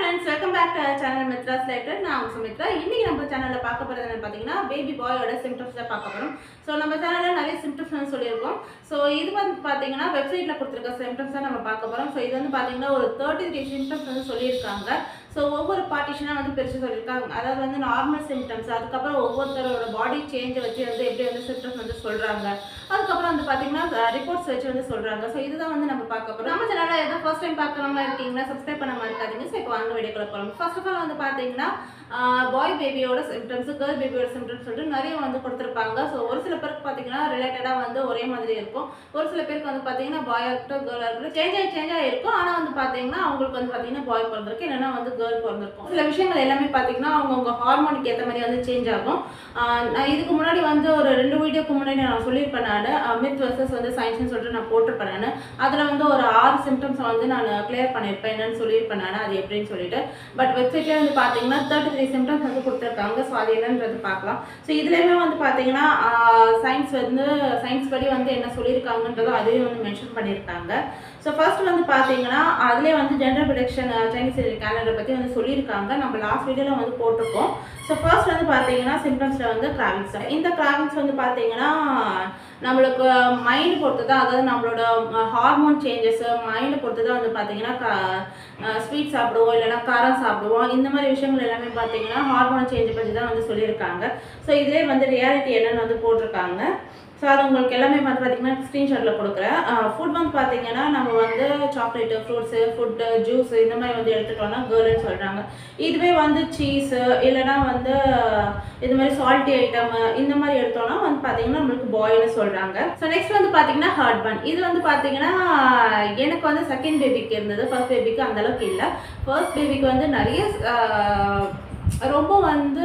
friends welcome back to channel மித்ராஸ் லைஃப்டர் நான் உங்க சுமித்ரா இன்னைக்கு நம்ம சேனலில் பார்க்க போகிறது என்னன்னு பார்த்தீங்கன்னா பேபி பாயோட சிம்டம்ஸ் தான் பார்க்க போகிறோம் ஸோ நம்ம சேனலில் நிறைய சிம்டம்ஸ் வந்து சொல்லியிருக்கோம் ஸோ இது வந்து பார்த்தீங்கன்னா வெப்சைட்டில் கொடுத்துருக்க சிம்டம்ஸ் தான் நம்ம பார்க்க போகிறோம் ஸோ இது வந்து பார்த்தீங்கன்னா ஒரு தேர்ட்டி த்ரீ சிம்டம்ஸ் வந்து சொல்லியிருக்காங்க ஸோ ஒவ்வொரு பார்ட்டிஷனாக வந்து பிரித்து சொல்லியிருக்காங்க அதாவது வந்து நார்மல் சிம்டம்ஸ் அதுக்கப்புறம் ஒவ்வொருத்தரோட பாடி சேஞ்சை வச்சு வந்து எப்படி வந்து சிம்டம்ஸ் வந்து சொல்கிறாங்க அதுக்கப்புறம் வந்து பார்த்தீங்கன்னா ரிப்போர்ட்ஸ் வச்சு வந்து சொல்கிறாங்க ஸோ இதுதான் வந்து நம்ம பார்க்க போகிறோம் நம்ம சேனலில் ஏதோ ஃபர்ஸ்ட் டைம் பார்க்குறவங்களா இருக்கீங்களா சப்ஸ்கிரைப் பண்ண இருக்காதீங்க ஸோ இப்போ வாங்க வீடியோக்குள்ள போகலாம் ஃபர்ஸ்ட் ஆஃப் ஆல் வந்து பார்த்தீங்கன்னா பாய் பேபியோட சிம்டம்ஸ் கேர்ள் பேபியோட சிம்டம்ஸ் சொல்லிட்டு நிறைய வந்து கொடுத்துருப்பாங்க ஸோ ஒரு சில பேருக்கு பார்த்தீங்கன்னா ரிலேட்டடாக வந்து ஒரே மாதிரி இருக்கும் ஒரு சில பேருக்கு வந்து பார்த்தீங்கன்னா பாயாக இருக்கட்டும் கேர்ளாக இருக்கட்டும் சேஞ்ச் ஆகி சேஞ்ச் ஆகி இருக்கும் ஆனால் வந்து பார்த்தீங்கன்னா அவங்களுக்கு வந்து பார்த்தீங்கன்னா பாய் பிறந்திருக்கு இல்லைன்னா வந்து கேர்ள் பிறந்திருக்கும் சில விஷயங்கள் எல்லாமே பார்த்தீங்கன்னா அவங்கவுங்க ஹார்மோனுக்கு ஏற்ற மாதிரி வந்து சேஞ்ச் ஆகும் ஆஹ் நான் இதுக்கு முன்னாடி வந்து ஒரு ரெண்டு வீடியோக்கு முன்னாடி நான் சொல்லியிருப்பேன் நான் மித் வர்சஸ் வந்து சயின்ஸ்னு சொல்லிட்டு நான் போட்டிருப்பேன் நான் அதில் வந்து ஒரு ஆறு சிம்டம்ஸ் வந்து நான் கிளியர் பண்ணியிருப்பேன் என்னன்னு சொல்லியிருப்பேன் நான் அது எப்படின்னு சொல்லிட்டு பட் வெப்சைட்லேயே வந்து பார்த்தீங்கன்னா தேர்ட்டி த்ரீ சிம்டம்ஸ் வந்து கொடுத்துருக்காங்க ஸோ அது என்னன்றது பார்க்கலாம் ஸோ இதுலேயுமே வந்து பார்த்தீங்கன்னா சயின்ஸ் வந்து சயின்ஸ் படி வந்து என்ன சொல்லியிருக்காங்கன்றதும் அதையும் வந்து மென்ஷன் பண்ணியிருக்காங்க ஸோ ஃபர்ஸ்ட் வந்து பார்த்தீங்கன்னா அதிலே வந்து ஜெண்டர் ப்ரொடக்ஷன் சைனீஸ் கேலண்டரை பற்றி வந்து சொல்லியிருக்காங்க நம்ம லாஸ்ட் வீடியோவில் வந்து போட்டிருக்கோம் ஸோ ஃபர்ஸ்ட் வந்து பார்த்தீங்கன்னா சிம்டம்ஸில் வந்து கிராவிங்ஸ் இந்த கிராவிங்ஸ் வந்து பார்த்தீங்கன்னா நம்மளுக்கு மைண்ட் பொறுத்து தான் அதாவது நம்மளோட ஹார்மோன் சேஞ்சஸ் மைண்டை பொறுத்து தான் வந்து பார்த்தீங்கன்னா ஸ்வீட் சாப்பிடுவோம் இல்லைன்னா காரம் சாப்பிடுவோம் இந்த மாதிரி விஷயங்கள் எல்லாமே பார்த்தீங்கன்னா ஹார்மோன் சேஞ்சை பற்றி தான் வந்து சொல்லியிருக்காங்க ஸோ இதிலே வந்து ரியாலிட்டி என்னன்னு வந்து போட்டிருக்காங்க ஸோ அது உங்களுக்கு எல்லாமே வந்து பார்த்தீங்கன்னா ஸ்க்ரீன்ஷாட்டில் கொடுக்குறேன் ஃபுட் வந்து பார்த்தீங்கன்னா நம்ம வந்து சாக்லேட்டு ஃப்ரூட்ஸு ஃபுட்டு ஜூஸ் இந்த மாதிரி வந்து எடுத்துட்டோம்னா கேர்ள்னு சொல்கிறாங்க இதுவே வந்து சீஸு இல்லைனா வந்து இது மாதிரி சால்ட்டி ஐட்டம் இந்த மாதிரி எடுத்தோம்னா வந்து பார்த்தீங்கன்னா நம்மளுக்கு பாய்னு சொல்கிறாங்க ஸோ நெக்ஸ்ட் வந்து பார்த்தீங்கன்னா ஹார்ட் பன் இது வந்து பார்த்தீங்கன்னா எனக்கு வந்து செகண்ட் பேபிக்கு இருந்தது ஃபர்ஸ்ட் பேபிக்கு அந்த அளவுக்கு இல்லை ஃபர்ஸ்ட் பேபிக்கு வந்து நிறைய ஆஹ், ரொம்ப வந்து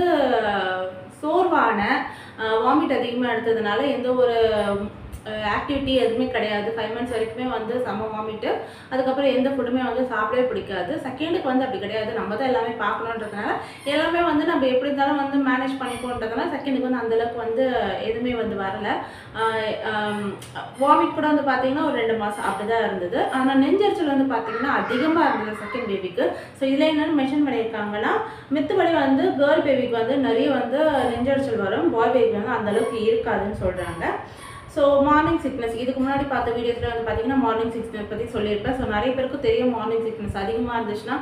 சோர்வான வாமிட் அதிகமாக எடுத்ததுனால எந்த ஒரு ஆக்டிவிட்டி எதுவுமே கிடையாது ஃபைவ் மந்த்ஸ் வரைக்குமே வந்து செம்ம வாமிட்டு அதுக்கப்புறம் எந்த ஃபுட்டுமே வந்து சாப்பிடவே பிடிக்காது செகண்டுக்கு வந்து அப்படி கிடையாது நம்ம தான் எல்லாமே பார்க்கணுன்றதுனால எல்லாமே வந்து நம்ம எப்படி இருந்தாலும் வந்து மேனேஜ் பண்ணிக்கோன்றதுனால செகண்டுக்கு வந்து அந்தளவுக்கு வந்து எதுவுமே வந்து வரல வாமிட் கூட வந்து பார்த்தீங்கன்னா ஒரு ரெண்டு மாதம் அப்படி தான் இருந்தது ஆனால் நெஞ்சரிச்சல் வந்து பார்த்தீங்கன்னா அதிகமாக இருந்தது செகண்ட் பேபிக்கு ஸோ இதில் என்னென்னு மென்ஷன் பண்ணியிருக்காங்கன்னா மித்தபடி வந்து கேர்ள் பேபிக்கு வந்து நிறைய வந்து நெஞ்சரிச்சல் வரும் பாய் பேபிக்கு வந்து அந்த அளவுக்கு இருக்காதுன்னு சொல்கிறாங்க ஸோ மார்னிங் சிக்னஸ் இதுக்கு முன்னாடி பார்த்த வீடியோஸில் வந்து பார்த்தீங்கன்னா மார்னிங் சிக்னஸ் பற்றி சொல்லியிருப்பேன் ஸோ நிறைய பேருக்கு தெரியும் மார்னிங் சிக்னஸ் அதிகமாக இருந்துச்சுன்னா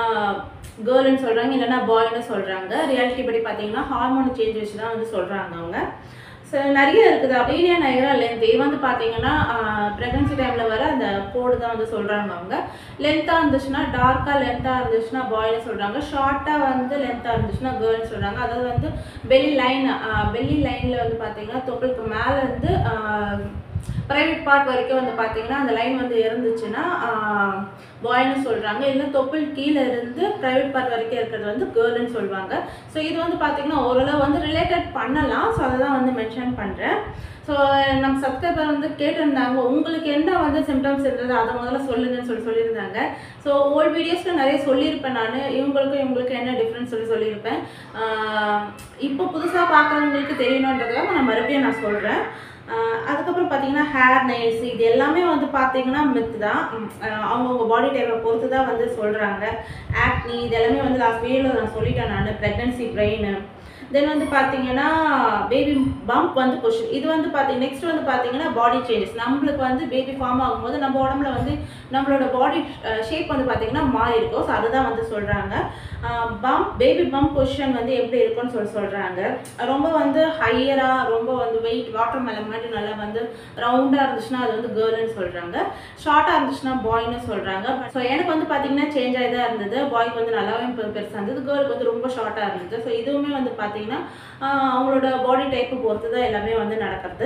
கேர்ள்னு சொல்கிறாங்க இல்லைன்னா பாய்னு சொல்கிறாங்க ரியாலிட்டி படி பார்த்தீங்கன்னா ஹார்மோன் சேஞ்ச் வச்சு தான் வந்து சொல்கிறாங்க அவங்க ஸோ நிறைய இருக்குது அப்படியே நைரா லென்த் இது வந்து பார்த்தீங்கன்னா ப்ரெக்னன்சி டைமில் வர அந்த கோடு தான் வந்து சொல்கிறாங்க அவங்க லென்த்தாக இருந்துச்சுன்னா டார்க்காக லென்த்தாக இருந்துச்சுன்னா பாய்னு சொல்கிறாங்க ஷார்ட்டாக வந்து லென்த்தாக இருந்துச்சுன்னா கேர்ள்னு சொல்கிறாங்க அதாவது வந்து பெல்லி லைன் பெல்லி லைனில் வந்து பார்த்தீங்கன்னா தொப்புளுக்கு மேலே இருந்து ப்ரைவேட் பார்ட் வரைக்கும் வந்து பார்த்தீங்கன்னா அந்த லைன் வந்து இருந்துச்சுன்னா பாய்னு சொல்கிறாங்க இல்லை தொப்புள் கீழே இருந்து ப்ரைவேட் பார்ட் வரைக்கும் இருக்கிறது வந்து கேர்ள்னு சொல்லுவாங்க ஸோ இது வந்து பார்த்தீங்கன்னா ஓரளவு வந்து ரிலேட்டட் பண்ணலாம் ஸோ அதை தான் வந்து மென்ஷன் பண்ணுறேன் ஸோ நம்ம சப்ஸ்கிரைபர் வந்து கேட்டிருந்தாங்க உங்களுக்கு என்ன வந்து சிம்டம்ஸ் இருந்தது அதை முதல்ல சொல்லுங்கன்னு சொல்லி சொல்லியிருந்தாங்க ஸோ ஓல்டு வீடியோஸில் நிறைய சொல்லியிருப்பேன் நான் இவங்களுக்கும் இவங்களுக்கும் என்ன டிஃப்ரென்ஸ் சொல்லி சொல்லியிருப்பேன் ஆஹ் இப்போ புதுசாக பார்க்குறவங்களுக்கு தெரியணுன்றதுக்காக நான் மறுபடியும் நான் சொல்கிறேன் அதுக்கப்புறம் பார்த்தீங்கன்னா ஹேர் நெயில்ஸ் இது எல்லாமே வந்து பார்த்தீங்கன்னா மித்து தான் உம், ஆஹ் அவங்கவுங்க பாடி டைப்பை பொறுத்து தான் வந்து சொல்கிறாங்க ஆக்னி இது எல்லாமே வந்து லாஸ்ட் வீடியோவில் நான் சொல்லிட்டேன் நான் ப்ரெக்னன்சி பிரெயின் தென் வந்து பார்த்தீங்கன்னா பேபி பம்ப் வந்து கொஷின் இது வந்து பார்த்தீங்க நெக்ஸ்ட் வந்து பார்த்தீங்கன்னா பாடி சேஞ்சஸ் நம்மளுக்கு வந்து பேபி ஃபார்ம் ஆகும்போது நம்ம உடம்புல வந்து நம்மளோட பாடி ஷேப் வந்து பார்த்தீங்கன்னா மாறி இருக்கும் ஸோ அதுதான் வந்து சொல்கிறாங்க பம்ப் பேபி பம்ப் பொசிஷன் வந்து எப்படி இருக்கும்னு சொல்லி சொல்கிறாங்க ரொம்ப வந்து ஹையராக ரொம்ப வந்து வெயிட் வாட்டர் மேலே மாதிரி நல்லா வந்து ரவுண்டாக இருந்துச்சுன்னா அது வந்து கேர்ள்னு சொல்கிறாங்க ஷார்ட்டாக இருந்துச்சுன்னா பாய்னு சொல்கிறாங்க ஸோ எனக்கு வந்து பார்த்தீங்கன்னா சேஞ்ச் ஆகி தான் இருந்தது பாய்க்கு வந்து நல்லாவே பெ- பெருசா இருந்தது கேர்ளுக்கு வந்து ரொம்ப ஷார்ட்டாக இருந்தது ஸோ இதுவுமே வந்து பார்த்தீங்கன்னா ஆஹ் அவங்களோட பாடி டைப்பை பொறுத்து தான் எல்லாமே வந்து நடக்கிறது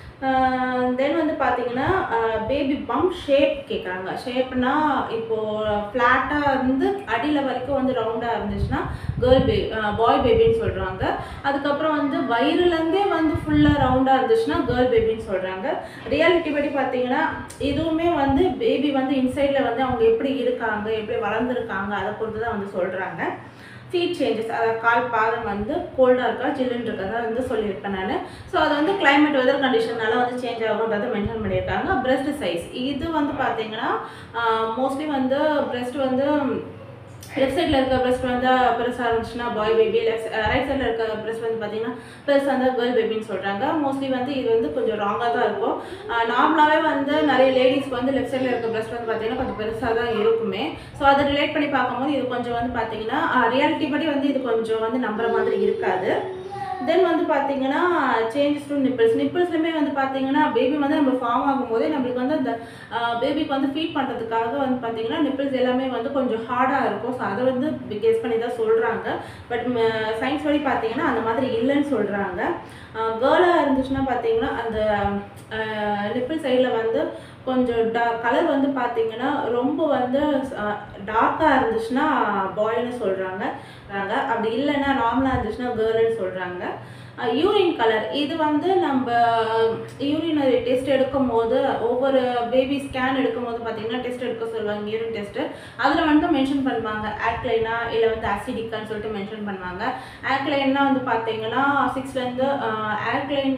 தென் வந்து பார்த்தீங்கன்னா பேபி பம்ப் ஷேப் கேட்குறாங்க ஷேப்னா இப்போது ஃப்ளாட்டாக இருந்து அடியில் வரைக்கும் வந்து ரவுண்டாக இருந்துச்சுன்னா கேர்ள் பேபி பாய் பேபின்னு சொல்கிறாங்க அதுக்கப்புறம் வந்து வயிறுலேருந்தே வந்து ஃபுல்லாக ரவுண்டாக இருந்துச்சுன்னா கேர்ள் பேபின்னு சொல்கிறாங்க ரியாலிட்டி படி பார்த்தீங்கன்னா இதுவுமே வந்து பேபி வந்து இன்சைடில் வந்து அவங்க எப்படி இருக்காங்க எப்படி வளர்ந்துருக்காங்க அதை பொறுத்து தான் வந்து சொல்கிறாங்க ஃபீட் சேஞ்சஸ் அதாவது கால் பாதம் வந்து கோல்டாக இருக்கா ஜில்லுன்னு இருக்கதா வந்து சொல்லியிருப்பேன் நான் ஸோ அது வந்து climate வெதர் கண்டிஷனால வந்து சேஞ்ச் ஆகுன்றதை மென்ஷன் பண்ணியிருக்காங்க breast சைஸ் இது வந்து பார்த்தீங்கன்னா மோஸ்ட்லி வந்து breast வந்து லெஃப்ட் சைடில் இருக்க பிரஸ்ட் வந்து பெருசாக இருந்துச்சுன்னா பாய் பேபி லெஃப்ட் ரைட் சைடில் இருக்க பிரஸ்ட் வந்து பார்த்தீங்கன்னா பெருசாக இருந்தால் கேர்ள் பேபின்னு சொல்கிறாங்க மோஸ்ட்லி வந்து இது வந்து கொஞ்சம் ராங்காக தான் இருக்கும் நார்மலாகவே வந்து நிறைய லேடிஸ்க்கு வந்து லெஃப்ட் சைடில் இருக்க பிரஸ்ட் வந்து பார்த்தீங்கன்னா கொஞ்சம் பெருசாக தான் இருக்குமே ஸோ அதை ரிலேட் பண்ணி பார்க்கும்போது இது கொஞ்சம் வந்து பார்த்தீங்கன்னா ரியாலிட்டி படி வந்து இது கொஞ்சம் வந்து நம்புற மாதிரி இருக்காது தென் வந்து பார்த்தீங்கன்னா சேஞ்சஸ் டு நிப்பிள்ஸ் நிப்பிள்ஸ்லையுமே வந்து பார்த்தீங்கன்னா பேபி வந்து நம்ம ஃபார்ம் ஆகும்போதே நம்மளுக்கு வந்து அந்த பேபிக்கு வந்து ஃபீட் பண்ணுறதுக்காக வந்து பார்த்தீங்கன்னா நிப்பிள்ஸ் எல்லாமே வந்து கொஞ்சம் ஹார்டாக இருக்கும் ஸோ அதை வந்து கெஸ் பண்ணி தான் சொல்கிறாங்க பட் சயின்ஸ் படி பார்த்தீங்கன்னா அந்த மாதிரி இல்லைன்னு சொல்கிறாங்க கேர்ளாக இருந்துச்சுன்னா பார்த்தீங்கன்னா அந்த நிப்பிள் சைடில் வந்து கொஞ்சம் டா கலர் வந்து பார்த்தீங்கன்னா ரொம்ப வந்து டார்க்காக இருந்துச்சுன்னா பாய்னு சொல்கிறாங்க அப்படி இல்லைன்னா நார்மலாக இருந்துச்சுன்னா கேர்ள்னு சொல்கிறாங்க யூரின் கலர் இது வந்து நம்ம யூரினரி டெஸ்ட் எடுக்கும் போது ஒவ்வொரு பேபி ஸ்கேன் எடுக்கும் போது பார்த்தீங்கன்னா டெஸ்ட் எடுக்க சொல்லுவாங்க யூரின் டெஸ்ட்டு அதில் வந்து மென்ஷன் பண்ணுவாங்க ஆக்லைனா இல்லை வந்து அசிடிக்கான்னு சொல்லிட்டு மென்ஷன் பண்ணுவாங்க ஆக்லைன்னா வந்து பார்த்தீங்கன்னா சிக்ஸ்லேருந்து ஆக்லைன்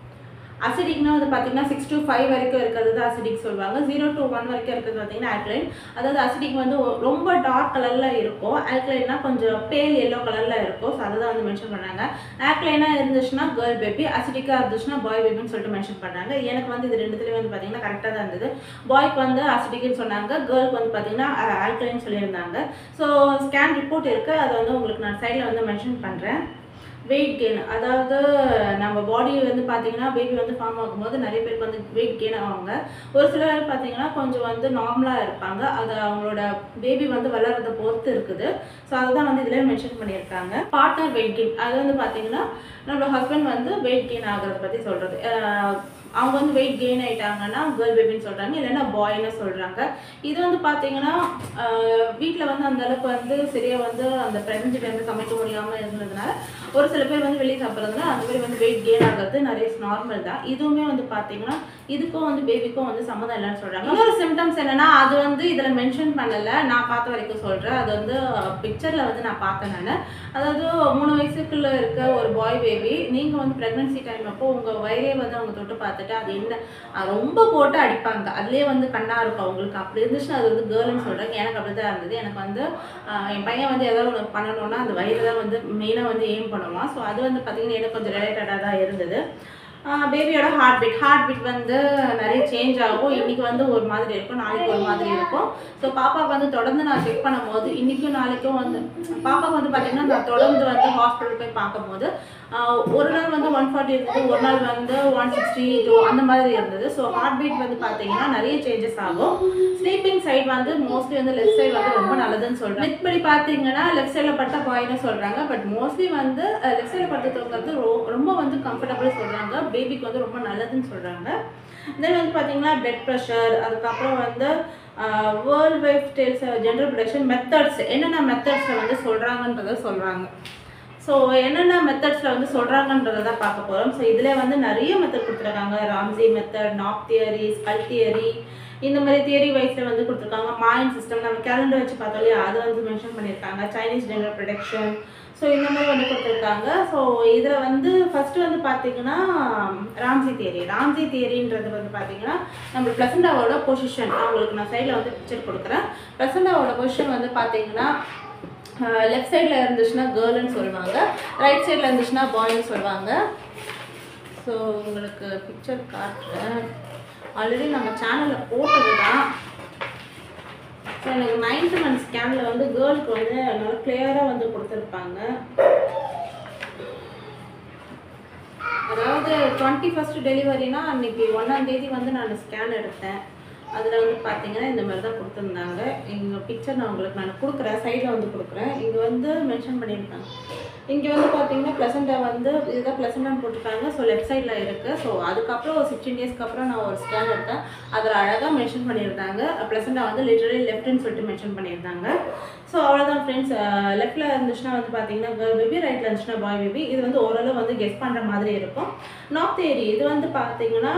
அசிடிக்னா வந்து பார்த்தீங்கன்னா சிக்ஸ் to ஃபைவ் வரைக்கும் இருக்கிறது தான் அசிடிக் சொல்லுவாங்க ஜீரோ to ஒன் வரைக்கும் இருக்கிறது பார்த்தீங்கன்னா ஆல்கலைன் அதாவது அசிடிக் வந்து ஒ- ரொம்ப டார்க் கலரில் இருக்கும் ஆல்கலைன்னா கொஞ்சம் பேல் எல்லோ கலரில் இருக்கும் ஸோ அதை தான் வந்து மென்ஷன் பண்ணாங்க ஆல்கலைனாக இருந்துச்சுன்னா கேர்ள் பேபி அசிடிக்காக இருந்துச்சுன்னா பாய் பேபின்னு சொல்லிட்டு மென்ஷன் பண்ணாங்க எனக்கு வந்து இது ரெண்டுத்துலேயும் வந்து பார்த்தீங்கன்னா கரெக்டாக தான் இருந்தது பாய்க்கு வந்து அசிடிக்னு சொன்னாங்க கேர்ளுக்கு வந்து பார்த்தீங்கன்னா ஆல்கலைன் சொல்லியிருந்தாங்க ஸோ ஸ்கேன் ரிப்போர்ட் இருக்குது அதை வந்து உங்களுக்கு நான் சைடில் வந்து மென்ஷன் பண்ணுறேன் வெயிட் கெயின் அதாவது நம்ம பாடி வந்து பார்த்தீங்கன்னா பேபி வந்து ஃபார்ம் ஆகும்போது நிறைய பேருக்கு வந்து வெயிட் கெயின் ஆவாங்க ஒரு சிலர் பார்த்தீங்கன்னா கொஞ்சம் வந்து நார்மலாக இருப்பாங்க அது அவங்களோட பேபி வந்து வளர்றதை பொறுத்து இருக்குது ஸோ அதை தான் வந்து இதில் மென்ஷன் பண்ணியிருக்காங்க பார்ட்னர் வெயிட் கெயின் அது வந்து பார்த்தீங்கன்னா நம்மளோட ஹஸ்பண்ட் வந்து வெயிட் கெயின் ஆகிறத பற்றி சொல்கிறது அவங்க வந்து வெயிட் கெயின் ஆயிட்டாங்கன்னா கேர்ள் பேபின்னு சொல்கிறாங்க இல்லைன்னா பாய்னு சொல்கிறாங்க இது வந்து பார்த்தீங்கன்னா வீட்டில் வந்து அந்த அளவுக்கு வந்து சரியாக வந்து அந்த ப்ரெக்னன்சி டைமில் சமைக்க முடியாமல் இருந்ததுனால ஒரு சில பேர் வந்து வெளியே சாப்பிட்றதுனால அந்த மாதிரி வந்து வெயிட் கெயின் ஆகிறது நிறைய நார்மல் தான் இதுவுமே வந்து பார்த்தீங்கன்னா இதுக்கும் வந்து பேபிக்கும் வந்து சம்மந்தம் இல்லைன்னு சொல்கிறாங்க இன்னொரு சிம்டம்ஸ் என்னன்னா அது வந்து இதில் மென்ஷன் பண்ணலை நான் பார்த்த வரைக்கும் சொல்கிறேன் அது வந்து பிக்சரில் வந்து நான் பார்த்தேன் நான் அதாவது மூணு வயசுக்குள்ள இருக்க ஒரு பாய் பேபி நீங்கள் வந்து ப்ரெக்னன்சி டைம் அப்போ உங்கள் வயிறே வந்து அவங்க தொட்டு பார்த்துட்டு அது என்ன அஹ் ரொம்ப போட்டு அடிப்பாங்க அதுலேயே வந்து கண்ணாக இருக்கும் அவங்களுக்கு அப்படி இருந்துச்சுன்னா அது வந்து கேர்ள்னு சொல்கிறாங்க எனக்கு அப்படி தான் இருந்தது எனக்கு வந்து ஆஹ் என் பையன் வந்து ஏதாவது ஒன்று பண்ணணும்னா அந்த வயிறு தான் வந்து மெயினாக வந்து எய்ம் பண்ணுவான் ஸோ அது வந்து பார்த்திங்கன்னா எனக்கு கொஞ்சம் ரிலேட்டடாக தான் இருந்தது பேபியோட ஹார்ட் பீட் ஹார்ட் பீட் வந்து நிறைய சேஞ்ச் ஆகும் இன்னைக்கு வந்து ஒரு மாதிரி இருக்கும் நாளைக்கு ஒரு மாதிரி இருக்கும் ஸோ பாப்பாவுக்கு வந்து தொடர்ந்து நான் செக் பண்ணும்போது இன்னைக்கும் நாளைக்கும் வந்து பாப்பாவுக்கு வந்து பார்த்தீங்கன்னா நான் தொடர்ந்து வந்து ஹாஸ்பிட்டல் போய் பார்க்கும்போது ஆஹ் ஒரு நாள் வந்து ஒன் ஃபார்ட்டி இருந்தது ஒரு நாள் வந்து ஒன் சிக்ஸ்டி டூ அந்த மாதிரி இருந்தது ஸோ ஹார்ட் பீட் வந்து பார்த்தீங்கன்னா நிறைய சேஞ்சஸ் ஆகும் ஸ்லீப்பிங் சைடு வந்து மோஸ்ட்லி வந்து லெஃப்ட் சைடு வந்து ரொம்ப நல்லதுன்னு சொல்கிறேன் மித்படி பார்த்தீங்கன்னா லெஃப்ட் சைடில் பட்ட பாய்னு சொல்கிறாங்க பட் மோஸ்ட்லி வந்து லெஃப்ட் சைடில் படுத்து தூங்குறது ரொ- ரொம்ப வந்து கம்ஃபர்டபுள் சொல்கிறாங்க பேபிக்கு வந்து ரொம்ப நல்லதுன்னு சொல்கிறாங்க தென் வந்து பார்த்தீங்கன்னா பிளட் ப்ரெஷர் அதுக்கப்புறம் வந்து old wives tales general prediction methods என்னென்ன மெத்தட்ஸில் வந்து சொல்கிறாங்கன்றத சொல்கிறாங்க ஸோ என்னென்ன மெத்தட்ஸில் வந்து சொல்கிறாங்கன்றதை தான் பார்க்க போகிறோம் ஸோ இதில் வந்து நிறைய மெத்தட் கொடுத்துருக்காங்க Ramzi method nub theory skull theory இந்த மாதிரி தியரி வைஸில் வந்து கொடுத்துருக்காங்க மாயன் சிஸ்டம் நம்ம கேலண்டர் வச்சு பார்த்தோம் இல்லையா அது வந்து மென்ஷன் பண்ணியிருக்காங்க சைனீஸ் ஜென்ரல் ப்ரொடக்ஷன் ஸோ இந்த மாதிரி வந்து கொடுத்துருக்காங்க ஸோ இதில் வந்து ஃபஸ்ட்டு வந்து பார்த்தீங்கன்னா ராம்ஜி தியரி ராம்ஜி தியரின்றது வந்து பார்த்தீங்கன்னா நம்ம ப்ளசண்டாவோட பொசிஷன் அவங்களுக்கு நான் சைடில் வந்து பிக்சர் கொடுக்குறேன் ப்ளசண்டாவோட பொசிஷன் வந்து பார்த்தீங்கன்னா லெஃப்ட் சைடில் இருந்துச்சுன்னா கேர்ள்னு சொல்லுவாங்க ரைட் சைடில் இருந்துச்சுன்னா பாய்னு சொல்லுவாங்க ஸோ உங்களுக்கு பிக்சர் காட்டுறேன் ஆல்ரெடி நம்ம சேனலில் போட்டது தான் ஸோ எனக்கு நைன்த் மந்த் ஸ்கேனில் வந்து கேர்ளுக்கு வந்து நல்லா கிளியராக வந்து கொடுத்துருப்பாங்க அதாவது டுவெண்ட்டி ஃபஸ்ட் டெலிவரினா அன்னைக்கு ஒன்றாம் தேதி வந்து நான் ஸ்கேன் எடுத்தேன் அதில் வந்து பார்த்தீங்கன்னா இந்த மாதிரி தான் கொடுத்துருந்தாங்க இங்கே பிக்சர் நான் உங்களுக்கு நான் கொடுக்குறேன் சைடில் வந்து கொடுக்குறேன் இங்கே வந்து மென்ஷன் பண்ணியிருக்காங்க இங்கே வந்து பார்த்தீங்கன்னா ப்ளசண்டா வந்து இதுதான் ப்ளசண்டான்னு போட்டிருக்காங்க ஸோ லெஃப்ட் சைடில் இருக்குது ஸோ அதுக்கப்புறம் ஒரு சிக்ஸ்டீன் டேஸ்க்கு அப்புறம் நான் ஒரு ஸ்கேன் எடுத்தேன் அதில் அழகாக மென்ஷன் பண்ணியிருந்தாங்க ப்ளசண்டா வந்து லிட்டரலி லெஃப்ட்னு சொல்லிட்டு மென்ஷன் பண்ணியிருந்தாங்க ஸோ அவ்வளோதான் ஃப்ரெண்ட்ஸ் லெஃப்ட்டில் இருந்துச்சுன்னா வந்து பார்த்தீங்கன்னா கேர்ள் பேபி ரைட்டில் இருந்துச்சுன்னா பாய் பேபி இது வந்து ஓரளவு வந்து கெஸ் பண்ணுற மாதிரி இருக்கும் நார்த் ஏரி இது வந்து பார்த்தீங்கன்னா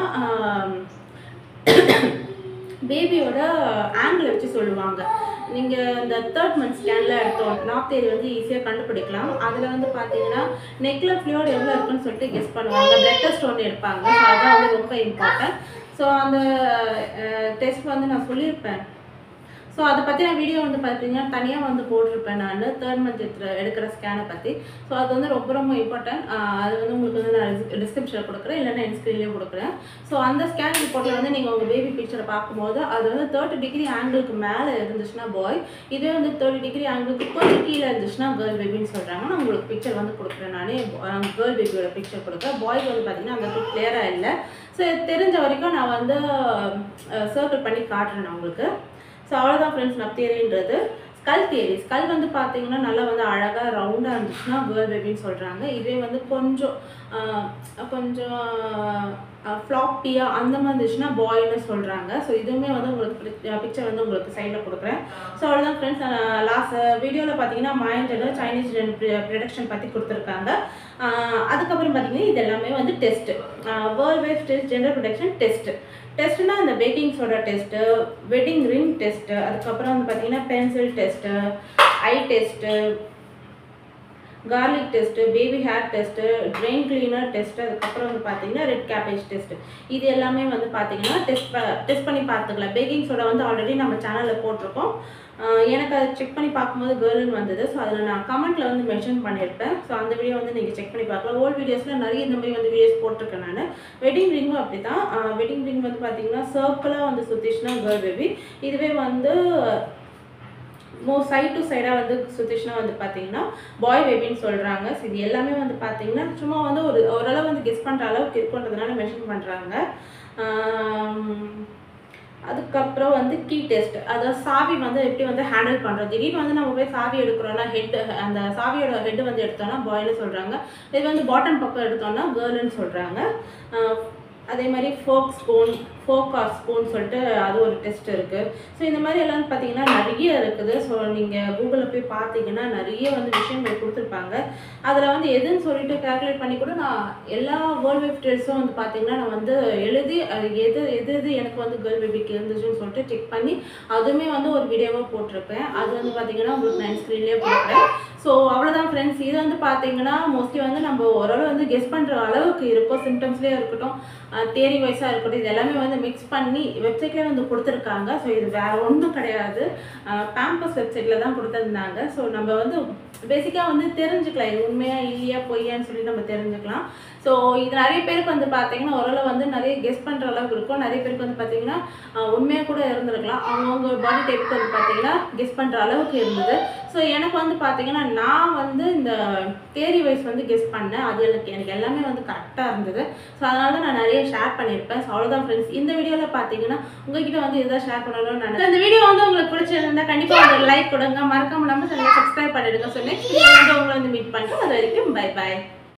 பேபியோட ஆங்கிள் வச்சு சொல்லுவாங்க நீங்கள் இந்த தேர்ட் மந்த் ஸ்கேனில் எடுத்தோம் நார்த் ஏரி வந்து ஈஸியாக கண்டுபிடிக்கலாம் அதில் வந்து பார்த்தீங்கன்னா நெக்கில் ஃப்ளூட் எவ்வளோ இருக்குன்னு சொல்லிட்டு கெஸ் பண்ணுவாங்க பிளட் டெஸ்ட் ஒன்று எடுப்பாங்க ஸோ அதான் வந்து ரொம்ப இம்பார்ட்டன்ட் ஸோ அந்த டெஸ்ட் வந்து நான் சொல்லியிருப்பேன் ஸோ அதை பற்றின வீடியோ வந்து பார்த்தீங்கன்னா தனியாக வந்து போட்டிருப்பேன் நான் தேர்ட் மந்த் எடுக்கிற ஸ்கேனை பற்றி ஸோ அது வந்து ரொம்ப ரொம்ப இம்பார்ட்டன்ட் அது வந்து உங்களுக்கு வந்து நான் டிஸ்கிரிப்ஷனில் கொடுக்குறேன் இல்லைன்னா என் ஸ்க்ரீன்லேயும் கொடுக்குறேன் ஸோ அந்த ஸ்கேன் ரிப்போர்ட்டில் வந்து நீங்கள் உங்கள் பேபி பிக்சரை பார்க்கும்போது அது வந்து தேர்ட்டி டிகிரி ஆங்கிளுக்கு மேலே இருந்துச்சுன்னா பாய் இதே வந்து தேர்ட்டி டிகிரி ஆங்கிளுக்கு கொஞ்சம் கீழே இருந்துச்சுன்னா கேர்ள் பேபின்னு சொல்கிறாங்க நான் உங்களுக்கு பிக்சர் வந்து கொடுக்குறேன் நானே கேர்ள் பேபியோட பிக்சர் கொடுக்குறேன் பாய்க்கு வந்து பார்த்தீங்கன்னா அந்த அளவுக்கு கிளியராக இல்லை ஸோ தெரிஞ்ச வரைக்கும் நான் வந்து சர்க்கிள் பண்ணி காட்டுறேன் நான் உங்களுக்கு ஸோ அவ்வளோதான் ஃப்ரெண்ட்ஸ் நப் தியரின்றது ஸ்கல் தியரி ஸ்கல் வந்து பார்த்தீங்கன்னா நல்லா வந்து அழகாக ரவுண்டாக இருந்துச்சுன்னா கேர்ள் பேபின்னு சொல்கிறாங்க இதே வந்து கொஞ்சம் ஆஹ், கொஞ்சம் ஃப்ளாப்பியாக அந்த மாதிரி இருந்துச்சுன்னா பாய்னு சொல்கிறாங்க ஸோ இதுவுமே வந்து உங்களுக்கு பிக்சர் வந்து உங்களுக்கு சைடில் கொடுக்குறேன் ஸோ அவ்வளோதான் ஃப்ரெண்ட்ஸ் லாஸ்ட் வீடியோவில் பார்த்தீங்கன்னா மாயஞ்சல் சைனீஸ் ப்ரொடக்ஷன் பற்றி கொடுத்துருக்காங்க ஆஹ், அதுக்கப்புறம் பார்த்தீங்கன்னா இது எல்லாமே வந்து test old wives test gender prediction test டெஸ்ட்னா அந்த baking soda test wedding ring test அதுக்கப்புறம் வந்து பார்த்தீங்கன்னா pencil test eye test garlic test baby hair test drain cleaner test அதுக்கப்புறம் வந்து பார்த்தீங்கன்னா ரெட் கேபேஜ் டெஸ்ட்டு இது எல்லாமே வந்து பார்த்தீங்கன்னா டெஸ்ட் டெஸ்ட் பண்ணி பார்த்துக்கலாம் பேக்கிங் சோடா வந்து ஆல்ரெடி நம்ம சேனலில் போட்டிருக்கோம் ஆஹ் எனக்கு அதை செக் பண்ணி பார்க்கும்போது கேர்ள்னு வந்தது ஸோ அதில் நான் கமெண்ட்டில் வந்து மென்ஷன் பண்ணியிருப்பேன் ஸோ அந்த வீடியோ வந்து நீங்கள் செக் பண்ணி பார்க்கலாம் ஓல்ட் வீடியோஸில் நிறைய இந்த மாதிரி வந்து வீடியோஸ் போட்டிருக்கேன் நான் வெட்டிங் ரிங்கும் அப்படி தான் வெட்டிங் ரிங் வந்து பார்த்தீங்கன்னா சர்க்கிளாக வந்து சுற்றிச்சுன்னா கேர்ள் பேபி இதுவே வந்து மோ சைட் டு சைடாக வந்து சுற்றிச்சுனா வந்து பார்த்தீங்கன்னா பாய் பேபின்னு சொல்கிறாங்க ஸோ இது எல்லாமே வந்து பார்த்தீங்கன்னா சும்மா வந்து ஒரு ஓரளவு வந்து கெஸ் பண்ணுற அளவுக்கு இருக்குன்றதுனால மென்ஷன் பண்ணுறாங்க அதுக்கப்புறம் வந்து கீ டெஸ்ட் அதாவது சாவி வந்து எப்படி வந்து ஹேண்டில் பண்ணுறது திடீர்னு வந்து நம்ம போய் சாவி எடுக்கிறோம்னா ஹெட் அந்த சாவியோட ஹெட் வந்து எடுத்தோம்னா பாய்னு சொல்கிறாங்க இது வந்து பாட்டம் பக்கம் எடுத்தோம்னா கேர்ள்னு சொல்கிறாங்க அதே மாதிரி fork spoon fork or spoon சொல்லிட்டு அது ஒரு டெஸ்ட் இருக்குது ஸோ இந்த மாதிரி எல்லாம் பார்த்தீங்கன்னா நிறைய இருக்குது ஸோ நீங்கள் கூகுளில் போய் பார்த்தீங்கன்னா நிறைய வந்து விஷயங்கள் கொடுத்துருப்பாங்க அதில் வந்து எதுன்னு சொல்லிட்டு கால்குலேட் பண்ணி கூட நான் எல்லா வேர்ல்ட் வைஃப் டெஸ்ட்டும் வந்து பார்த்தீங்கன்னா நான் வந்து எழுதி அது எது எது எது எனக்கு வந்து கேர்ள் பேபிக்கு இருந்துச்சுன்னு சொல்லிட்டு செக் பண்ணி அதுவுமே வந்து ஒரு வீடியோவாக போட்டிருப்பேன் அது வந்து பார்த்தீங்கன்னா உங்களுக்கு நான் ஸ்க்ரீன்லேயே போடுறேன் ஸோ அவ்வளோதான் ஃப்ரெண்ட்ஸ் இது வந்து பார்த்தீங்கன்னா மோஸ்ட்லி வந்து நம்ம ஓரளவு வந்து கெஸ் பண்ணுற அளவுக்கு இருக்கும் சிம்டம்ஸ்லேயே இருக்கட்டும் தேரி வைஸாக இருக்கட்டும் இது எல்லாமே வந்து மிக்ஸ் பண்ணி வெப்சைட்லேயே வந்து கொடுத்துருக்காங்க ஸோ இது வேற ஒன்றும் கிடையாது பேம்பஸ் வெப்சைட்டில் தான் கொடுத்துருந்தாங்க ஸோ நம்ம வந்து பேசிக்காக வந்து தெரிஞ்சுக்கலாம் இது உண்மையா இல்லையா பொய்யான்னு சொல்லி நம்ம தெரிஞ்சுக்கலாம் ஸோ இது நிறைய பேருக்கு வந்து பார்த்தீங்கன்னா ஓரளவு வந்து நிறைய கெஸ் பண்ணுற அளவுக்கு இருக்கும் நிறைய பேருக்கு வந்து பார்த்தீங்கன்னா உண்மையாக கூட இருந்திருக்கலாம் அவங்கவுங்க பாடி டைப்புக்கு வந்து பார்த்தீங்கன்னா கெஸ் பண்ணுற அளவுக்கு இருந்தது ஸோ எனக்கு வந்து பார்த்தீங்கன்னா நான் வந்து இந்த தேரி வைஸ் வந்து கெஸ் பண்ணேன் அது எனக்கு எனக்கு எல்லாமே வந்து கரெக்டாக இருந்தது ஸோ அதனால தான் நான் நிறைய ஷேர் பண்ணியிருப்பேன் ஸோ அவ்வளோதான் ஃப்ரெண்ட்ஸ் இந்த வீடியோவில் பார்த்தீங்கன்னா உங்ககிட்ட வந்து இதான் ஷேர் பண்ணணும்னு நான் இந்த வீடியோ வந்து உங்களுக்கு பிடிச்சிருந்தா கண்டிப்பாக ஒரு லைக் கொடுங்க மறக்காம நம்ம சேனலை சப்ஸ்கிரைப் பண்ணிடுங்க ஸோ நெக்ஸ்ட் வீடியோ வந்து உங்களை வந்து மீட் பண்ணுறோம் அது வரைக்கும் பை பை